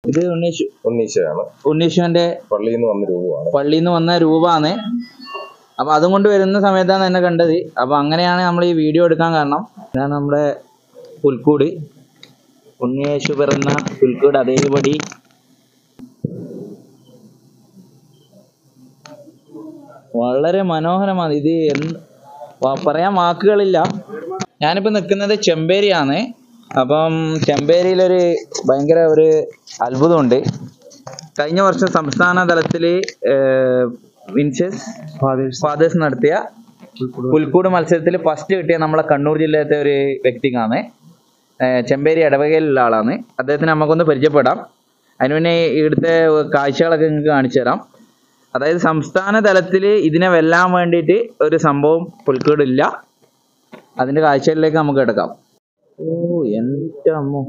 ഇത് ഉണ്ണീഷു ഉണ്ണീശയാണ് ഉണ്ണീഷുവിന്റെ പള്ളിയിൽ നിന്ന് വന്ന രൂപമാണ് പള്ളിയിൽ നിന്ന് വന്ന രൂപമാണ് അപ്പൊ അതും കൊണ്ട് വരുന്ന സമയത്താണ് എന്നെ കണ്ടത് അപ്പൊ അങ്ങനെയാണ് നമ്മൾ ഈ വീഡിയോ എടുക്കാൻ കാരണം ഇതാണ് നമ്മുടെ പുൽക്കൂട് ഉണ്ണിയേശു പിറന്ന പുൽക്കൂട് അതേപടി വളരെ മനോഹരമാണ് ഇത് എന്ത് വ- പറയാൻ വാക്കുകളില്ല ഞാനിപ്പോ നിൽക്കുന്നത് ചെമ്പേരിയാണ് അപ്പം ചെമ്പേരിയിലൊരു ഭയങ്കര ഒരു അത്ഭുതമുണ്ട് കഴിഞ്ഞ വർഷം സംസ്ഥാന തലത്തിൽ വിൻസസ് ഫാദേഴ്സ് നടത്തിയ പുൽക്കൂട് മത്സരത്തിൽ ഫസ്റ്റ് കിട്ടിയ നമ്മളെ കണ്ണൂർ ജില്ലയിലത്തെ ഒരു വ്യക്തിക്കാണ് ഏഹ് ചെമ്പേരി ഇടവകയിലുള്ള ആളാണ് അദ്ദേഹത്തിന് നമുക്കൊന്ന് പരിചയപ്പെടാം അതിന് മുന്നേ ഇവിടുത്തെ കാഴ്ചകളൊക്കെ നിങ്ങൾക്ക് കാണിച്ചു തരാം അതായത് സംസ്ഥാന തലത്തിൽ ഇതിനെ വെല്ലാൻ വേണ്ടിയിട്ട് ഒരു സംഭവം പുൽക്കൂടില്ല അതിന്റെ കാഴ്ചകളിലേക്ക് നമുക്ക് എടുക്കാം ഓ എൻ്റെ അമ്മോ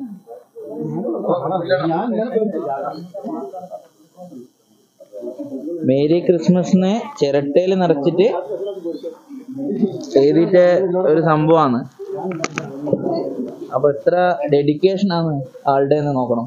മേരി ക്രിസ്മസിന് ചിരട്ടയിൽ നിറച്ചിട്ട് എഴുതിയിട്ട് ഒരു സംഭവമാണ് അപ്പൊ എത്ര ഡെഡിക്കേഷൻ ആണ് ആളുടെ എന്ന് നോക്കണം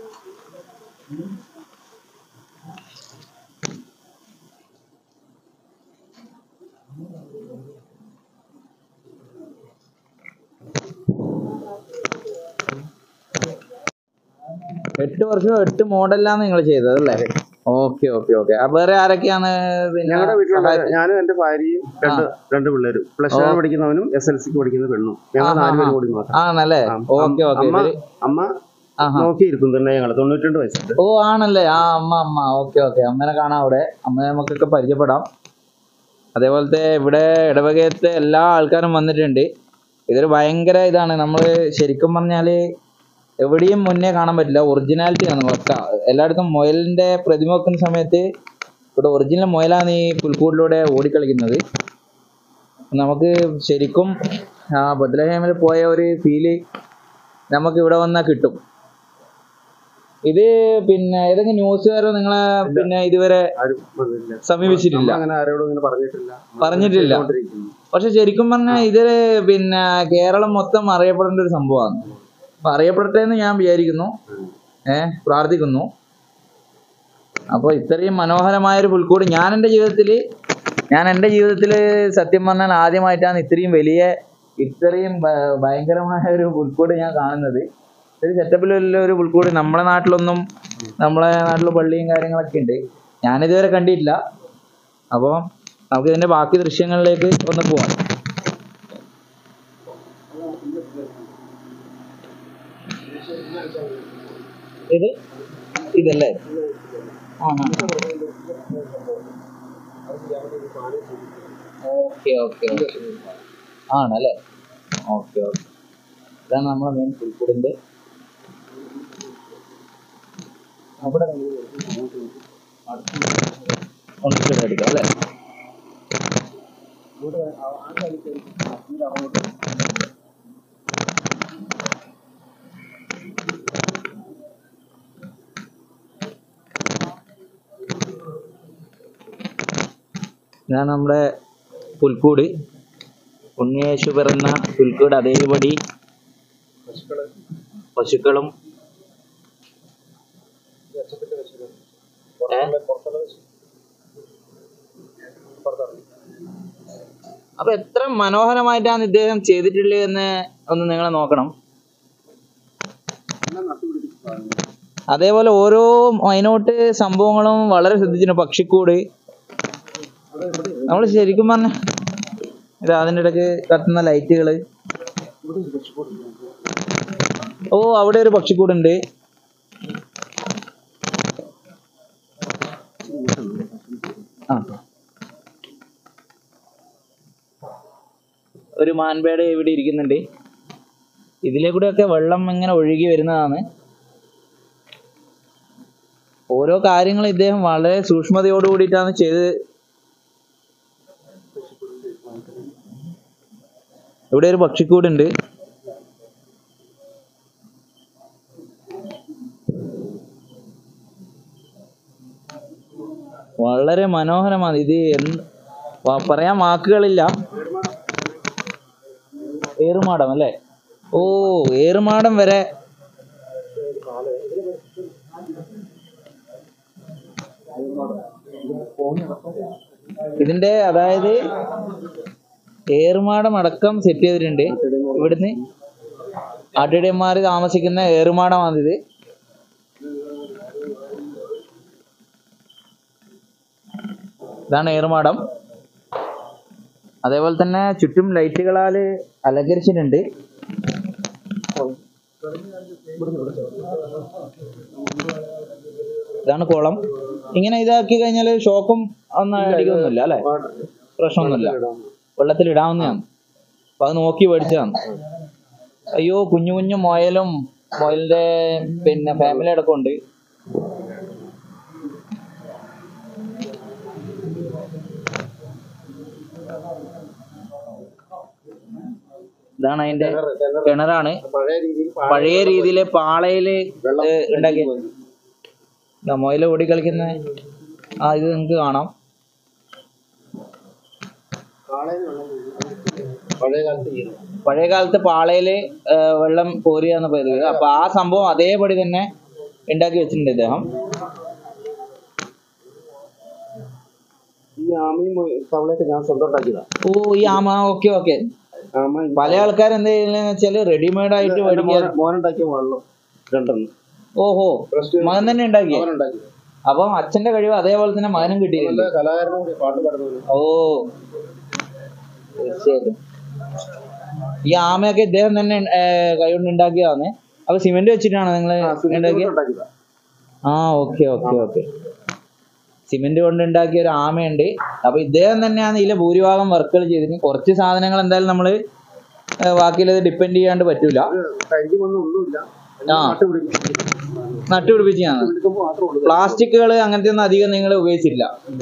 എട്ട് വർഷം എട്ട് മോഡലാണ് നിങ്ങൾ ചെയ്തത് അല്ലേ ഓക്കെ ഓക്കെ ഓക്കെ വേറെ ആരൊക്കെയാണ് പിന്നെ ഞങ്ങളുടെ വീട്ടിലുള്ള സഹായിച്ചത്? ഞാനും എന്റെ ഭാര്യയും രണ്ട് രണ്ട് പിള്ളേരും പ്ലസ് ടു പഠിക്കുന്നവനും എസ് എൽ സിക്ക് പഠിക്കുന്ന പെണ്ണും ഞങ്ങൾ ആഹാ. നാലുപേരും കൂടി മാത്രം ആണല്ലേ ആ, ഓക്കെ ഓക്കെ അമ്മ അമ്മ ആഹാ നോക്കിയിരിക്കും തന്നെ ഞങ്ങൾ തൊണ്ണൂറ്റിരണ്ട് വയസ്സുണ്ട് ഓ ആണല്ലേ ആ അമ്മ അമ്മ ഓക്കെ ഓക്കെ അമ്മേനെ കാണാം അവിടെ അമ്മയെ നമുക്കൊക്കെ പരിചയപ്പെടാം അതേപോലത്തെ ഇവിടെ ഇടവകയത്തെ എല്ലാ ആൾക്കാരും വന്നിട്ടുണ്ട് ഇതൊരു ഭയങ്കര ഇതാണ് നമ്മൾ ശരിക്കും പറഞ്ഞാല് എവിടെയും മുന്നേ കാണാൻ പറ്റില്ല ഒറിജിനാലിറ്റി ആണ് പക്ക എല്ലായിടത്തും മുയലിന്റെ പ്രതിമ വെക്കുന്ന സമയത്ത് ഇവിടെ ഒറിജിനൽ മുയലാണ് ഈ പുൽക്കൂടിലൂടെ ഓടിക്കളിക്കുന്നത് നമുക്ക് ശരിക്കും ആ ബദ്ലഹേമിൽ പോയ ഒരു ഫീല് നമുക്ക് ഇവിടെ വന്നാൽ കിട്ടും ഇത് പിന്നെ ഏതെങ്കിലും ന്യൂസുകാരോ നിങ്ങളെ പിന്നെ ഇതുവരെ ആരും വന്നില്ല സമീപിച്ചിട്ടില്ല നമ്മൾ അങ്ങനെ ആരോടും ഇങ്ങനെ പറഞ്ഞിട്ടില്ല പറഞ്ഞിട്ടില്ല. ചെയ്തുകൊണ്ടിരിക്കുന്നു. പക്ഷെ ശരിക്കും പറഞ്ഞാൽ ഇത് പിന്നെ കേരളം മൊത്തം അറിയപ്പെടേണ്ട ഒരു സംഭവമാണ് അപ്പൊ അറിയപ്പെടട്ടെ എന്ന് ഞാൻ വിചാരിക്കുന്നു ഏഹ് പ്രാർത്ഥിക്കുന്നു അപ്പോൾ ഇത്രയും മനോഹരമായ ഒരു പുൽക്കൂട് ഞാൻ എൻ്റെ ജീവിതത്തിൽ ഞാൻ എൻ്റെ ജീവിതത്തിൽ സത്യം പറഞ്ഞാൽ ആദ്യമായിട്ടാണ് ഇത്രയും വലിയ ഇത്രയും ഭ- ഭയങ്കരമായ ഒരു പുൽക്കൂട് ഞാൻ കാണുന്നത് ഒരു സെറ്റപ്പിലുള്ള ഒരു പുൽക്കൂട് നമ്മളെ നാട്ടിലൊന്നും നമ്മളെ നാട്ടിൽ പള്ളിയും കാര്യങ്ങളൊക്കെ ഉണ്ട് ഞാനിതുവരെ കണ്ടിട്ടില്ല അപ്പോൾ നമുക്ക് ഇതിന്റെ ബാക്കി ദൃശ്യങ്ങളിലേക്ക് ഒന്ന് പോവാം ഇത് ഇതല്ലേ ഓക്കെ ഓക്കെ ആണല്ലേ ഓക്കെ ഓക്കെ ഇതാണ് നമ്മളെ മെയിൻ പുൽക്കൂടിന്റെ അവിടെ ഒന്ന് എടുക്കാം അല്ലേ ഇതാണ് നമ്മുടെ പുൽക്കൂട് ഉണ്ണിയേശു പിറന്ന പുൽക്കൂട് അതേപടി പശുക്കളും ഏ? അപ്പൊ എത്ര മനോഹരമായിട്ടാണ് ഇദ്ദേഹം ചെയ്തിട്ടുള്ളത് എന്ന് ഒന്ന് നിങ്ങൾ നോക്കണം അതേപോലെ ഓരോ മൈനോട്ട് സംഭവങ്ങളും വളരെ ശ്രദ്ധിച്ചിട്ടുണ്ട് പക്ഷിക്കൂട് നമ്മൾ ശരിക്കും പറഞ്ഞ ഇത് അതിൻ്റെ ഇടയ്ക്ക് കത്തുന്ന ലൈറ്റുകള് ഓ അവിടെ ഒരു പക്ഷിക്കൂടുണ്ട് ആ ഒരു മാൻപേട ഇവിടെ ഇരിക്കുന്നുണ്ട് ഇതിലെ കൂടെയൊക്കെ വെള്ളം ഇങ്ങനെ ഒഴുകി വരുന്നതാണ് ഓരോ കാര്യങ്ങൾ ഇദ്ദേഹം വളരെ സൂക്ഷ്മതയോട് കൂടിയിട്ടാണ് ചെയ്ത് ഇവിടെ ഒരു പക്ഷിക്കൂടുണ്ട് വളരെ മനോഹരമാണ് ഇത് എന്ത് വ- പറയാൻ വാക്കുകളില്ല ഏറുമാടം അല്ലേ ഓ ഏറുമാടം വരെ ഇതിന്റെ അതായത് ഏറുമാടം അടക്കം സെറ്റ് ചെയ്തിട്ടുണ്ട് ഇവിടുന്ന് ആട്ടിടയന്മാർ താമസിക്കുന്ന ഏറുമാടമാണിത് ഇതാണ് ഏറുമാടം അതേപോലെ തന്നെ ചുറ്റും ലൈറ്റുകളാൽ അലങ്കരിച്ചിട്ടുണ്ട് ഇതാണ് കുളം ഇങ്ങനെ ഇതാക്കി കഴിഞ്ഞാൽ ഷോക്കും ഒന്നും അടിക്കൊന്നുമില്ല അല്ലെ പ്രശ്നമൊന്നുമില്ല വെള്ളത്തിൽ ഇടാവുന്നതാണ് അപ്പൊ അത് നോക്കി മേടിച്ചതാണ് അയ്യോ കുഞ്ഞു കുഞ്ഞു മുയലും മുയലിന്റെ പിന്നെ ഫാമിലി അടക്കം ഉണ്ട് ഇതാണ് അതിന്റെ കിണറാണ് പഴയ രീതിയിൽ പഴയ രീതിയില് പാളയില് ഏഹ് ഉണ്ടാക്കിയ ദാ മുയല് ഓടി കളിക്കുന്ന ആ ഇത് നിങ്ങക്ക് കാണാം പഴയ കാലത്ത് ചെയ്യുന്നത് പഴയ കാലത്ത് പാളയില് ഏഹ് വെള്ളം കോരുകയാണ് പതിവ് അപ്പൊ ആ സംഭവം അതേപടി തന്നെ ഉണ്ടാക്കി വെച്ചിട്ടുണ്ട് ഇദ്ദേഹം ഈ ആമയും മൊ- തവളയൊക്കെ ഞാൻ സ്വന്തം ഉണ്ടാക്കിയതാ ഓ ഈ ആമ ഓക്കെ ഓക്കെ ആമ പല ആൾക്കാർ എന്ത് ചെയ്യുന്നതെന്ന് വെച്ചാല് റെഡിമെയ്ഡ് ആയിട്ട് എന്റെ മേടിക്കുക മോന- മോനുണ്ടാക്കിയ വെള്ളം രണ്ടെണ്ണം ഓഹോ മകൻ തന്നെ ഉണ്ടാക്കിയ മോനുണ്ടാക്കിയത് അപ്പം അച്ഛന്റെ കഴിവ് അതേപോലെ തന്നെ മകനും കിട്ടിയിട്ടുണ്ട് നല്ല കലാകാരനും കൂടി പാട്ട് പാടുന്നവര് ഓ തീർച്ചയായിട്ടും ഈ ആമയൊക്കെ ഇദ്ദേഹം തന്നെ ഏർ, കൈകൊണ്ട് ഉണ്ടാക്കിയതാണ് അപ്പൊ സിമെന്റ് വെച്ചിട്ടാണ് നിങ്ങൾ ഉണ്ടാക്കിയത് ഉണ്ടാക്കിയതാ ആ ഓക്കെ ഓക്കെ ഓക്കെ സിമെന്റ് കൊണ്ട് ഉണ്ടാക്കിയ ഒരു ആമയുണ്ട് അപ്പൊ ഇദ്ദേഹം തന്നെയാണ് ഇതിലെ ഭൂരിഭാഗം വർക്കുകൾ ചെയ്തിട്ട് കുറച്ച് സാധനങ്ങൾ എന്തായാലും നമ്മള് ഏർ, ബാക്കിയുള്ളത് ഡിപ്പെൻഡ് ചെയ്യാണ്ട് പറ്റൂല കരിക്ക് ഒന്നും ഒന്നുമില്ല ആ. നട്ടുപിടിപ്പിക്കും നട്ടുപിടിപ്പിച്ചാണ് എടുക്കുമ്പോൾ മാത്രമേ ഉള്ളൂ പ്ലാസ്റ്റിക്കുകൾ അങ്ങനത്തെ ഒന്നും അധികം നിങ്ങൾ ഉപയോഗിച്ചില്ല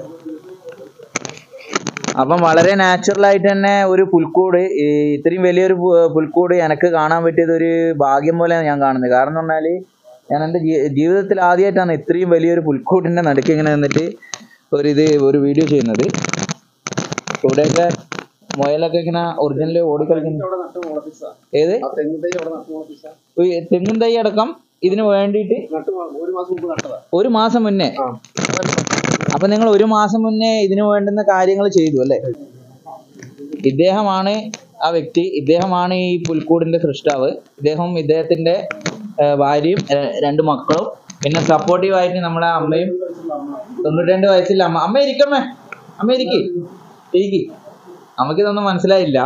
അപ്പം വളരെ നാച്ചുറൽ ആയിട്ട് തന്നെ ഒരു പുൽക്കൂട് ഈ ഇത്രയും വലിയൊരു പു- പുൽക്കൂട് എനിക്ക് കാണാൻ പറ്റിയത് ഒരു ഭാഗ്യം പോലെയാണ് ഞാൻ കാണുന്നത് കാരണം എന്ന് പറഞ്ഞാൽ ഞാൻ എൻ്റെ ജീ- ജീവിതത്തിൽ ആദ്യമായിട്ടാണ് ഇത്രയും വലിയൊരു പുൽക്കൂടിൻ്റെ നടുക്ക് ഇങ്ങനെ നിന്നിട്ട് ഒരു ഇത് ഒരു വീഡിയോ ചെയ്യുന്നത് ഇവിടെയൊക്കെ മുയലൊക്കെ ഇങ്ങനെ ഒറിജിനൽ ഓടിക്കളിക്കുന്നു അവിടെ നട്ട് മുളപ്പിച്ച ഏത് ആ തെങ്ങ് തൈ അവിടെ നട്ട് മുളപ്പിച്ച ഈ തെങ്ങും തൈ അടക്കം ഇതിന് വേണ്ടിയിട്ട് നട്ട് മുള- ഒരു മാസം മുമ്പ് നട്ടതാ ഒരു മാസം മുന്നേ ആ അപ്പൊ നിങ്ങൾ ഒരു മാസം മുന്നേ ഇതിനു വേണ്ടുന്ന കാര്യങ്ങൾ ചെയ്തു അല്ലേ ഇദ്ദേഹമാണ് ആ വ്യക്തി ഇദ്ദേഹമാണ് ഈ പുൽക്കൂടിന്റെ സൃഷ്ടാവ് ഇദ്ദേഹം ഇദ്ദേഹത്തിന്റെ ആ, ഭാര്യയും ആ, രണ്ട് മക്കളും പിന്നെ സപ്പോർട്ടീവ് ആയിട്ട് നമ്മളെ അമ്മയും തൊണ്ണൂറ്റിരണ്ട് വയസ്സിൽ അമ്മ അമ്മ ഇരിക്കമ്മേ അമ്മ ഇരിക്കി ഇരിക്കി നമുക്കിതൊന്നും മനസ്സിലായില്ല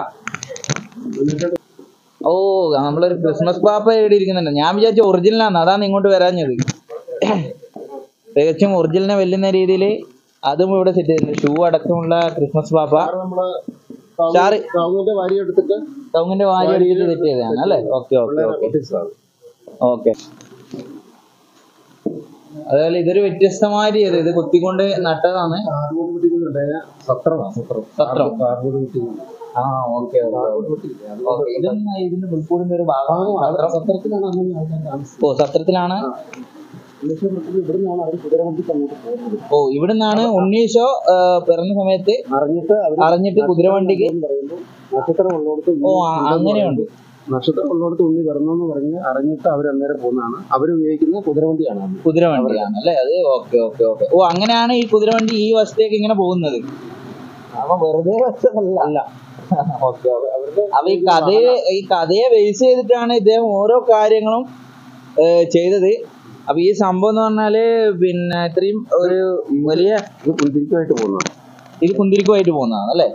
ഓ നമ്മളൊരു ക്രിസ്മസ് പാപ്പ ഇവിടെ ഇരിക്കുന്നുണ്ട് ഞാൻ വിചാരിച്ച ഒറിജിനലാണ് അതാണ് ഇങ്ങോട്ട് വരാഞ്ഞത് തികച്ചും ഒറിജിനലിനെ വെല്ലുന്ന രീതിയിൽ അതും ഇവിടെ സെറ്റ് ചെയ്തിട്ടുണ്ട് ഷൂ അടക്കമുള്ള ക്രിസ്മസ് പാപ്പ സാറ് നമ്മള് സാറ് കവുങ്ങിന്റെ വാരി എടുത്തിട്ട് ടൗങ്ങിന്റെ വാരി അടിച്ചിട്ട് സെറ്റ് ചെയ്തതാണ് അല്ലേ ഓക്കെ ഓക്കെ പിള്ളേരെ ഓക്കെ പൊട്ടിച്ചതാണ് ഓക്കെ അതുപോലെ ഇതൊരു വ്യത്യസ്തമായ രീതി ഇത് കുത്തിക്കൊണ്ട് നട്ടതാണ് കാർബോർഡ് പൊട്ടിക്കുന്നുണ്ട് സത്രമാണ് സത്രം സത്രം. കാർബോർഡ് പൊട്ടിക്കുന്നു ആ ഓക്കെ ഓക്കെ ഇതൊന്നും ഇതിന്റെ പുൽക്കൂടിന്റെ ഒരു ഭാഗമാണ് സത്രം സത്രത്തിലാണ് അന്ന് ആൾക്കാർ താമസിച്ചത് ഓ സത്രത്തിലാണ് ഉണ്ണീശ്വര ഇവിടുന്നാണ് അവർ കുതിരവണ്ടിക്ക് അങ്ങോട്ട് പോകുന്നത് ഓ ഇവിടുന്നാണ് ഉണ്ണീശോ ആ, പിറന്ന സമയത്ത് അറിഞ്ഞിട്ട് അവർ അറിഞ്ഞിട്ട് കുതിരവണ്ടിക്ക് പറയുന്നു നക്ഷത്രം ഉള്ളിടത്ത് ഓ ആ, അങ്ങനെയുണ്ട് നക്ഷത്രം ഉള്ളിടത്ത് ഉണ്ണി വരണമെന്ന് പറഞ്ഞ് അറിഞ്ഞിട്ട് അവർ അന്നേരം പോകുന്നതാണ് അവർ ഉപയോഗിക്കുന്ന കുതിരവണ്ടിയാണ് അന്ന് കുതിരവണ്ടിയാണ് അല്ലേ അത് ഓക്കെ ഓക്കെ ഓക്കെ ഓ അങ്ങനെയാണ് ഈ കുതിരവണ്ടി ഈ വശത്തേക്ക് ഇങ്ങനെ പോകുന്നത് അപ്പൊ വെറുതെ വെച്ചതല്ല അല്ല ഓക്കെ ഓക്കെ അപ്പൊ ഈ കഥയെ ഈ കഥയെ ബേസ് ചെയ്തിട്ടാണ് ഇദ്ദേഹം ഓരോ കാര്യങ്ങളും ഏർ, ചെയ്തത് അപ്പൊ ഈ സംഭവം എന്ന് പറഞ്ഞാല് പിന്നെ ഇത്രയും ഒരു വലിയ ഇത് കുന്തിരിക്കുമായിട്ട് പോകുന്നതാണ് ഇത് കുന്തിരിക്കുമായിട്ട് പോകുന്നതാണ് അല്ലേ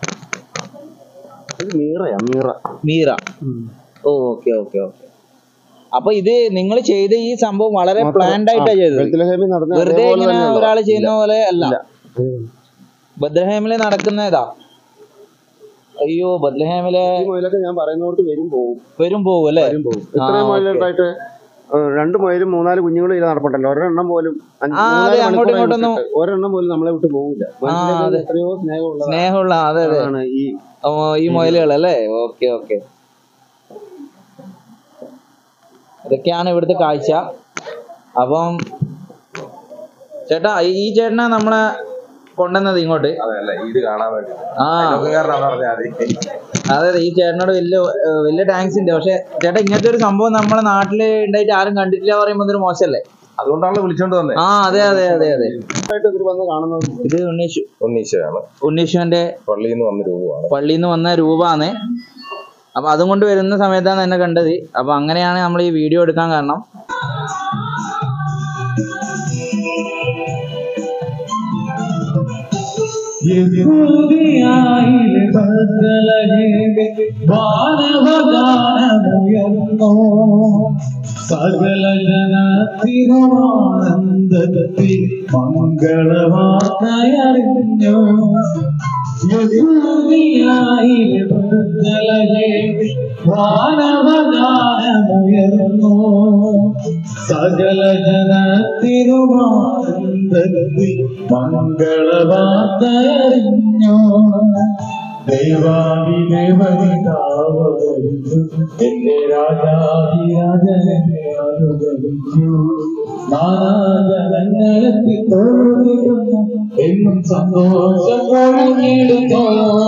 ഇത് മീറയാ മീറ മീറ ഓ ഓക്കെ ഓക്കെ ഓക്കെ അപ്പൊ ഇത് നിങ്ങൾ ചെയ്ത ഈ സംഭവം വളരെ പ്ലാൻഡ് ആയിട്ടാണ് ചെയ്തത് ബെത്ലഹേമിൽ നടന്ന വെറുതെ അതേപോലെ ഇങ്ങനെ തന്നെയുള്ള- ഒരാൾ ചെയ്യുന്ന പോലെ അല്ല ഇല്ല. ബദ്രഹേമില് നടക്കുന്ന ഇതാ അയ്യോ ബദ്രഹേമിലെ ഈ മുയലൊക്കെ ഞാൻ പറയുന്നവർക്ക് വരും പോകും വരും പോകും അല്ലേ വരും പോകും ഇത്രയും ഓക്കേ. മുയലുണ്ടായിട്ട് ഏഹ്, രണ്ട് മുയലും മൂന്നാല് കുഞ്ഞുങ്ങളും ഇത് നടപ്പുണ്ടല്ലോ ഒരെണ്ണം പോലും അഞ്ച്- ആ, മൂന്നാല് അതെ, അങ്ങോട്ടും മണിക്കൂറായി ഇങ്ങോട്ടൊന്നും- വിട്ടിട്ട് ഒരെണ്ണം പോലും നമ്മളെ വിട്ട് പോകില്ല മനുഷ്യനെ അതെ. എത്രയോ സ്നേഹമുള്ളതാണ് സ്നേഹമുള്ള അതെ അതെ ഈ ഓ, ഈ മൊയലുകൾ അല്ലേ ഓക്കെ ഓക്കെ ഇതൊക്കെയാണ് ഇവിടുത്തെ കാഴ്ച അപ്പം ചേട്ടാ ഈ- ഈ ചേട്ടനാ നമ്മളെ കൊണ്ടുവന്നത് ഇങ്ങോട്ട് അതല്ല ഇത് കാണാൻ വേണ്ടി ആ കാരണം പറഞ്ഞാൽ മതി അതെ അതെ ഈ ചേട്ടനോട് വലിയ ഏർ വലിയ താങ്ക്സ് ഉണ്ട് പക്ഷെ ചേട്ടാ ഇങ്ങനത്തെ ഒരു സംഭവം നമ്മളെ നാട്ടില് ഉണ്ടായിട്ട് ആരും കണ്ടിട്ടില്ല പറയുമ്പോൾ ഇതൊരു മോശമല്ലേ അതുകൊണ്ടാണല്ലോ വിളിച്ചോണ്ട് വന്നേ ആ അതെ അതെ അതെ അതെ ആയിട്ട് ഇവർ വന്ന് കാണുന്നത് ഇത് ഉണ്ണീഷു ഉണ്ണീശയാണ് ഉണ്ണീഷുവിന്റെ പള്ളിയിൽ നിന്ന് വന്ന രൂപമാണ് പള്ളിയിൽ നിന്ന് വന്ന രൂപമാണ് അപ്പൊ അതും കൊണ്ട് വരുന്ന സമയത്താണ് എന്നെ കണ്ടത് അപ്പൊ അങ്ങനെയാണ് നമ്മൾ ഈ വീഡിയോ എടുക്കാൻ കാരണം യഹൂദിയായിലെ ബദലഹേമേ വാനവഗാനമുയർന്നോ സകല ജനത്തിനുമാനന്ദത്തിൽ മംഗളവാർത്തയറിഞ്ഞു യഹൂദിയായിലെ ബദലഹേമേ വാനവഗാനമുയർന്നോ സകല ജനത്തിനുമാനന്ദത്തിൽ മംഗളവാർത്തയറിഞ്ഞു ദൈവാദിദേവനിതാവതരിച്ചു എന്റെ രാജാതിരാജനെ അനുഗമിച്ചു നാനാജനങ്ങളെത്തി തോന്നിടുന്നു എന്നും സന്തോഷം ഒഴുകിടുന്നു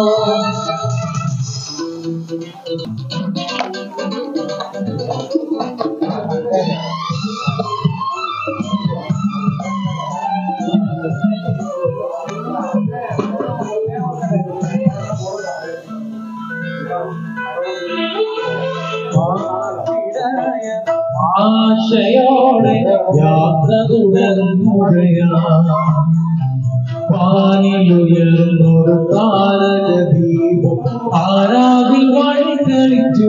ആശയോടെ യാത്ര തുടർന്നുകയാണ് പാനിലുയർന്നൊരു താരകദീപം ആരാവിൽ വഴി കളിച്ചു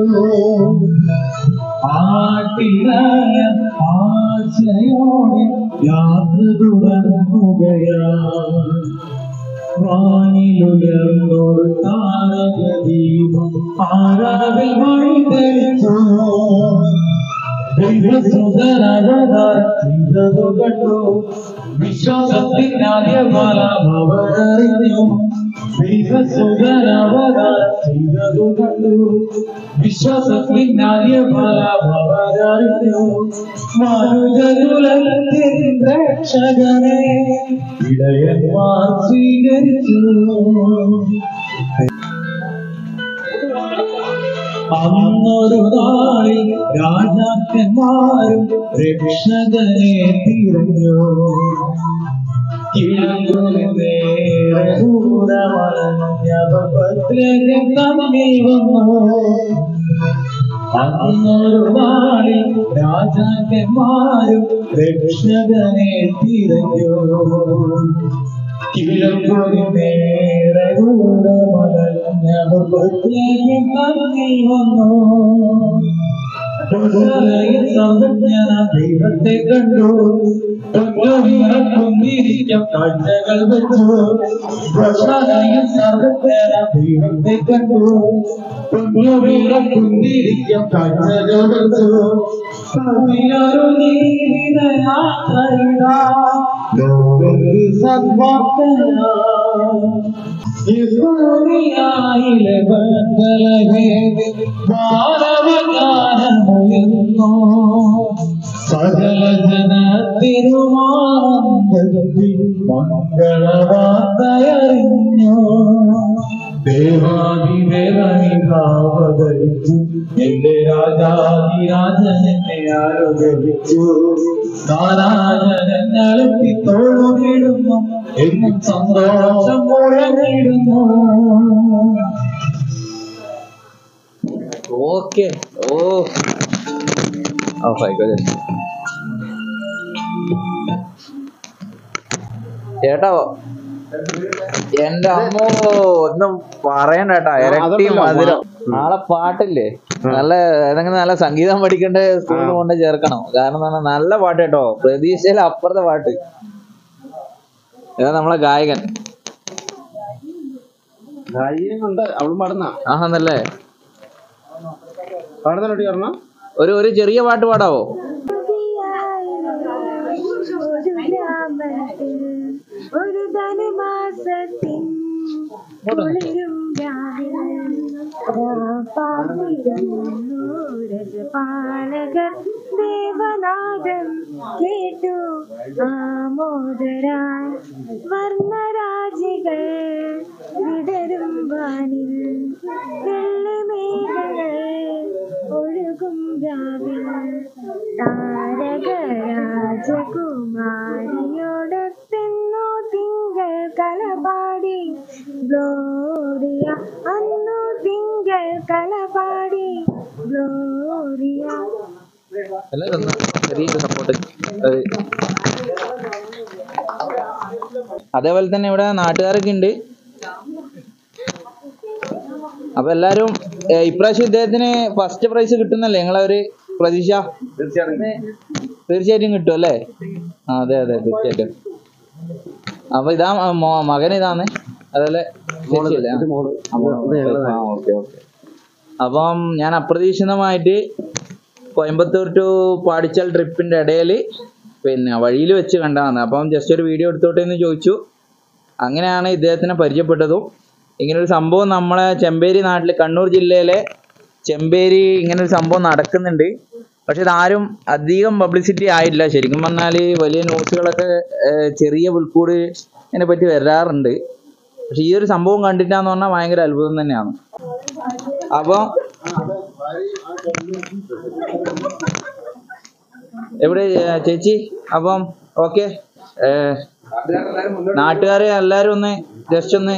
ആട്ടിലായ ആശയോടെ യാത്ര തുടർന്നുകയാണ് വാനിലുയർന്നൊരു താരകദീപം ആരാവിൽ വഴി കളിച്ചു കണ്ടു വിശ്വാസത്തിനാദ്യമാല അവരറിഞ്ഞു ദൈവസുതരവതാരം ചെയ്തതു കണ്ടു വിശ്വാസത്തിനാദ്യമാല അവരറിഞ്ഞു മനുജരുലത്തിൻ രക്ഷകനെ ഇടയന്മാർ സ്വീകരിച്ചു അന്നൊരു നാളിൽ രാജാക്കന്മാരും രക്ഷകനെ തിരഞ്ഞു കിഴങ്ങുനിൽ നേരെ ദൂരമലഞ്ഞവപത്രം തമ്മിൽ വന്നു അന്നൊരു നാളിൽ രാജാക്കന്മാരും രക്ഷകനെ തിരഞ്ഞു കിഴങ്ങുനിൽ നേരെ ദൂരമലഞ്ഞവപത്രം തമ്മിൽ വന്നു പൊന്നലയിൽ സർവജ്ഞന ദൈവത്തെ കണ്ടു പൊന്നുമിറക്കുന്നിരിക്കും കാഴ്ചകൾ വെച്ചു പൊന്നലയിൽ സർവജ്ഞന ദൈവത്തെ കണ്ടു പൊന്നുമിറക്കുന്നിരിക്കും കാഴ്ചകൾ വെച്ചു കവിയൊരു ജീവിത യാത്രയിടാ ലോകത്തിൽ സദ്വാർത്തയാ യഹൂദിയായിലെ ബന്ധലഹേമി മാനവഗാനമുയർന്നു സകല ജനത്തിരുമാനന്ദത്തിൽ മംഗളവാർത്തയറിഞ്ഞു ദേവാദിദേവനിഭാവതരിച്ചു എന്റെ രാജാതിരാജൻ എന്നെ ആരോഗ്യവിച്ചു നാനാജനങ്ങളെത്തി തോളുകിടുന്നു എന്നും സന്തോഷം മുഴങ്ങിടുന്നു ഓക്കെ ഓ ഓ ആയിക്കോട്ടെ ചേട്ടാ എന്റെ അമ്മോ ഒന്നും പറയണ്ട കേട്ടാ ഇരട്ടി അതുണ്ടല്ലോ, മധുരം നാളെ പാട്ടില്ലേ നല്ല ഏതെങ്കിലും നല്ല സംഗീതം പഠിക്കേണ്ട സ്കൂളിൽ കൊണ്ട് ചേർക്കണം കാരണം എന്ന് പറഞ്ഞാൽ നല്ല പാട്ട് കേട്ടോ പ്രതീക്ഷയിൽ അപ്പുറത്തെ പാട്ട് ഇതാ നമ്മളെ ഗായകൻ ഗായികനുണ്ട് അവളും പാടുന്ന ആഹാന്നല്ലേ പാടുന്നോട്ടി പറഞ്ഞ ഒരു ഒരു ചെറിയ പാട്ട് പാടാവോ ഒരു ധനുമാസത്തിൻ കുളിരും രജപാലകർ ദേവനാദം കേട്ടു ആമോദരാൻ വർണ്ണരാജികൾ വിടരും വാനിൽ വെള്ളിമേഘങ്ങൾ ഒഴുകും നിലാവിൽ താരക രാജകുമാരിയോടൊത്തെന്നോ തിങ്കൾ കളപാടി ഗ്ലോറിയ അന്നു തിങ്കൾ കളപാടി ഗ്ലോറിയ എല്ലാവരും ഒന്ന് ചെറിയൊരു സപ്പോർട്ട് അതേപോലെ തന്നെ ഇവിടെ നാട്ടുകാരൊക്കെ ഉണ്ട് അപ്പൊ എല്ലാരും ഏ, ഇപ്രാവശ്യം ഇദ്ദേഹത്തിന് ഫസ്റ്റ് പ്രൈസ് കിട്ടുന്നല്ലേ നിങ്ങളെ ഒരു പ്രതീക്ഷ തീർച്ചയായിട്ടും കിട്ടും അല്ലേ ആ അതെ അതെ തീർച്ചയായിട്ടും അപ്പൊ ഇതാ മോ- മകൻ ഇതാണ് അതല്ലേ ചേച്ചിയല്ലേ? ആ. ഇത് മോള് ആ, മോള്. ആ, ഓക്കെ ഓക്കെ അപ്പം ഞാൻ അപ്രതീക്ഷിതമായിട്ട് കോയമ്പത്തൂർ ടു പാടിച്ചാൽ ട്രിപ്പിന്റെ ഇടയിൽ പിന്നെ വഴിയിൽ വെച്ച് കണ്ടതാണ് അപ്പം ജസ്റ്റ് ഒരു വീഡിയോ എടുത്തോട്ടെ എന്ന് ചോദിച്ചു അങ്ങനെയാണ് ഇദ്ദേഹത്തിനെ പരിചയപ്പെട്ടതും ഇങ്ങനെ ഒരു സംഭവം നമ്മളെ ചെമ്പേരി നാട്ടിൽ കണ്ണൂർ ജില്ലയിലെ ചെമ്പേരി ഇങ്ങനെ ഒരു സംഭവം നടക്കുന്നുണ്ട് പക്ഷെ ഇതാരും അധികം പബ്ലിസിറ്റി ആയില്ല ശരിക്കും പറഞ്ഞാൽ വലിയ ന്യൂസുകളൊക്കെ ഏഹ്, ചെറിയ പുൽക്കൂട് ഇതിനെ പറ്റി വരാറുണ്ട് പക്ഷെ ഈ ഒരു സംഭവം കണ്ടിട്ടാന്ന് പറഞ്ഞാൽ ഭയങ്കര അത്ഭുതം തന്നെയാണ് അപ്പോൾ എവിടെ ഏ, ചേച്ചി അപ്പം ഓക്കെ നാട്ടുകാരെ എല്ലാരും ഒന്ന് ജസ്റ്റ് ഒന്ന്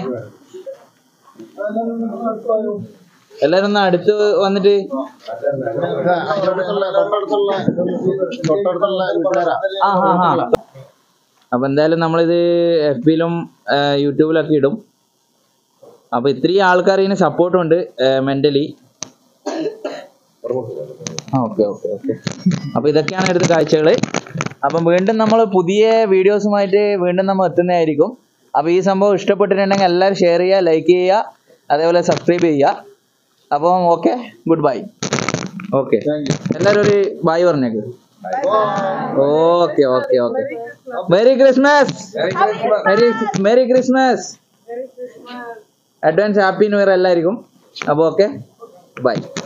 എല്ലാരും ഒന്ന് അടുത്ത് വന്നിട്ട് ആ ഹാ ഹാ അപ്പൊ എന്തായാലും നമ്മളിത് എഫ് ബിയിലും യൂട്യൂബിലൊക്കെ ഇടും അപ്പൊ ഇത്രയും ആൾക്കാർ ഇതിന് സപ്പോർട്ടും ഉണ്ട് മെന്റലി ഓക്കെ ഓക്കെ ഓക്കെ അപ്പൊ ഇതൊക്കെയാണ് എടുത്ത കാഴ്ചകൾ അപ്പം വീണ്ടും നമ്മൾ പുതിയ വീഡിയോസുമായിട്ട് വീണ്ടും നമ്മൾ എത്തുന്നതായിരിക്കും അപ്പൊ ഈ സംഭവം ഇഷ്ടപ്പെട്ടിട്ടുണ്ടെങ്കിൽ എല്ലാവരും ഷെയർ ചെയ്യുക ലൈക്ക് ചെയ്യുക അതേപോലെ സബ്സ്ക്രൈബ് ചെയ്യുക അപ്പം ഓക്കെ ഗുഡ് ബൈ ഓക്കെ എല്ലാവരും ഒരു ബൈ പറഞ്ഞേക്ക് okay okay okay merry Christmas merry merry Christmas advance happy new year എല്ലാവർക്കും അപ്പോൾ ഓക്കെ ബൈ